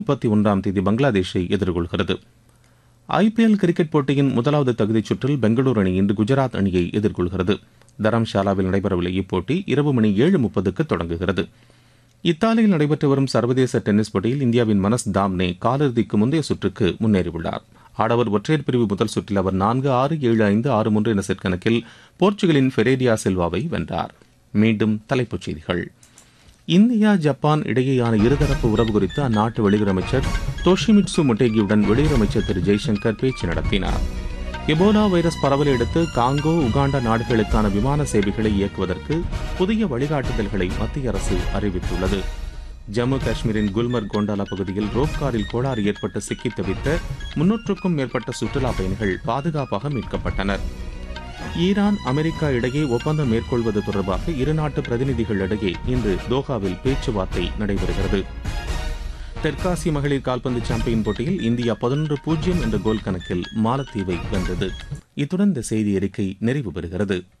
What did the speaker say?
முப்பத்தி ஒன்றாம் தேதி பங்களாதேஷை எதிர்கொள்கிறது ஐபிஎல் கிரிக்கெட் போட்டியின் முதலாவது தகுதிச் சுற்றில் பெங்களூரு அணி இன்று குஜராத் அணியை எதிர்கொள்கிறது தரம்ஷாலாவில் நடைபெறவுள்ள இப்போட்டி இரவு மணி ஏழு முப்பதுக்கு தொடங்குகிறது இத்தாலியில் நடைபெற்று வரும் சர்வதேச டென்னிஸ் போட்டியில் இந்தியாவின் மனஸ் தாம்னே காலிறுதிக்கு முந்தைய சுற்றுக்கு முன்னேறியுள்ளார் ஆடவர் ஒற்றையர் பிரிவு முதல் சுற்றில் அவர் நான்கு ஆறு ஏழு ஐந்து ஆறு மூன்று என செட் கணக்கில் போர்ச்சுகலின் ஃபெரேடியா செல்வாவை வென்றார் மீண்டும் தலைப்புச் செய்திகள் இந்தியா ஜப்பான் இடையேயான இருதரப்பு உறவு குறித்து அந்நாட்டு வெளியுறவு அமைச்சர் தோஷிமிட்சு மொட்டேகியுடன் வெளியுறவு அமைச்சர் திரு ஜெய்சங்கர் பேச்சு நடத்தினார் எபோலா வைரஸ் பரவலை அடுத்து காங்கோ உகாண்டா நாடுகளுக்கான விமான சேவைகளை இயக்குவதற்கு புதிய வழிகாட்டுதல்களை மத்திய அரசு அறிவித்துள்ளது ஜம்மு காஷ்மீரின் குல்மர்க் கோண்டாலா பகுதியில் ரோப் காரில் கோளாறு ஏற்பட்டு சிக்கித் தவித்த முன்னூற்றுக்கும் மேற்பட்ட சுற்றுலா பயணிகள் பாதுகாப்பாக மீட்கப்பட்டனர் ஈரான் அமெரிக்கா இடையே ஒப்பந்தம் மேற்கொள்வது தொடர்பாக இருநாட்டு பிரதிநிதிகளிடையே இன்று தோஹாவில் பேச்சுவார்த்தை நடைபெறுகிறது தெற்காசிய மகளிர் கால்பந்து சாம்பியன் போட்டியில் இந்தியா பதினொன்று பூஜ்ஜியம் என்ற கோல் கணக்கில் மாலத்தீவை வென்றது இத்துடன் இந்த செய்தி அறிக்கை நிறைவு பெறுகிறது